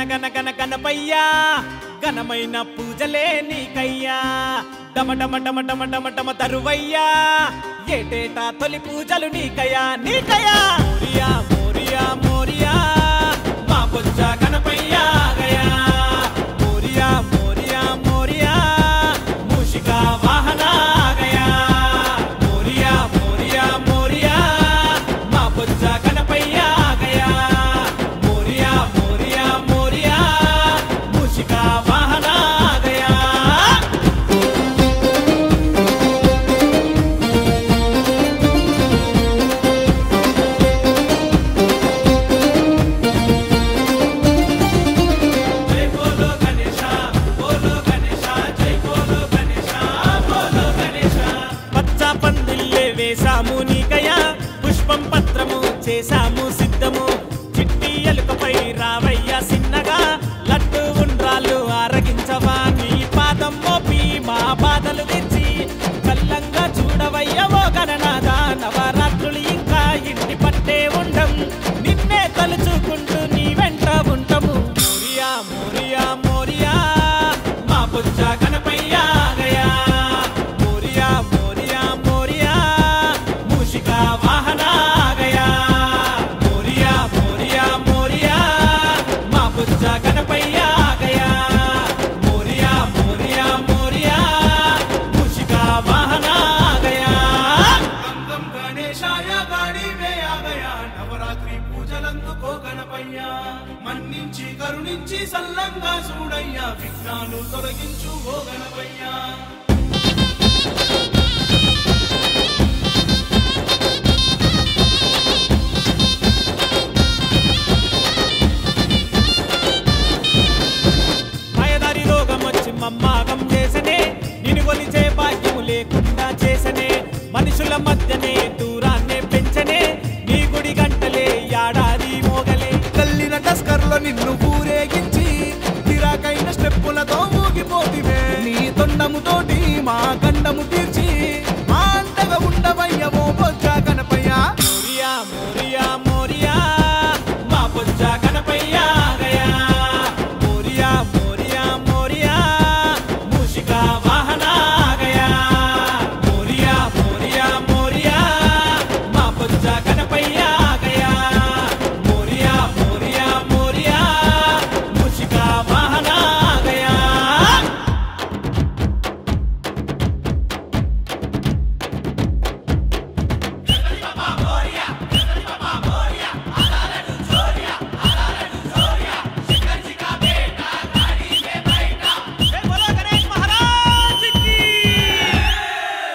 గన గన గన గణపయ్యా ఘనమైన పూజలే నీకయ్యా డమ డమ డమ డమ డమ డమ తరువయ్యా ఏటేటా తొలి పూజలు నీకయ్యా నీకయ్యా మోరియా మోరియా మోరియా మా బొజ్జ గణపయ్యా గయా మోరియా మోరియా మోరియా మూషికా వాహన గయా మోరియా మోరియా మోరియా మా బొజ్జ గణపయ్యా గయా మోరియా మోరియా మోరియా మూషికా వాహన గయా జై బోలో గణేశ బోలో గణేశ జై బోలో గణేశ బోలో గణేశ పచ్చ పందిల్లే వేసాము నీకయా పుష్పం పత్రము చేసాము సిద్ధము చిట్టి ఎలుకపై రావయ్య సిన్నగా లడ్డు ఉండ్రాలు ఆరగించవా నీ పాదం మోపి మా బాధలు తెచ్చి చల్లంగా చూడవయ్య ఓ గణనాథ నవరాత్రులు ఇంకా ఇంటి పట్టే ఉండం నిన్నే తలుచుకుంటూ నీ వెంట ఉంటాము మోరియా మోరియా మోరియా మా బుజ్జ గణపయ్యా గయా మోరియా మోరియా మోరియా మూషికా వాహన గయా మోరియా మోరియా మోరియా మా బుజ్జ గణపయ్యా గయా మోరియా మోరియా మోరియా మూషికా వాహన గయా గం గం గణేశాయ గాడివే ఆగయా నవరాత్రి పూజలందుకో గణపయ్యా మన్నించి కరుణించి సల్లంగా చూడయ్యా విఘ్నాలు తొలగించు ఓ గణపయ్యా మాయదారి రోగం వచ్చి మమ్మాగం చేసనే నిన్ను కొలిచే భాగ్యము లేకుండా చేసనే మనుషుల మధ్యనే దూరాన్నే పెంచనే నీ గుడి గంటలే ఏడాది మోగలే కల్లిన టస్కర్లో నిన్ను ఊరేగించి తిరాకైన స్టెప్పులతో ఊగిపోతివే నీ తొండముతోటి మా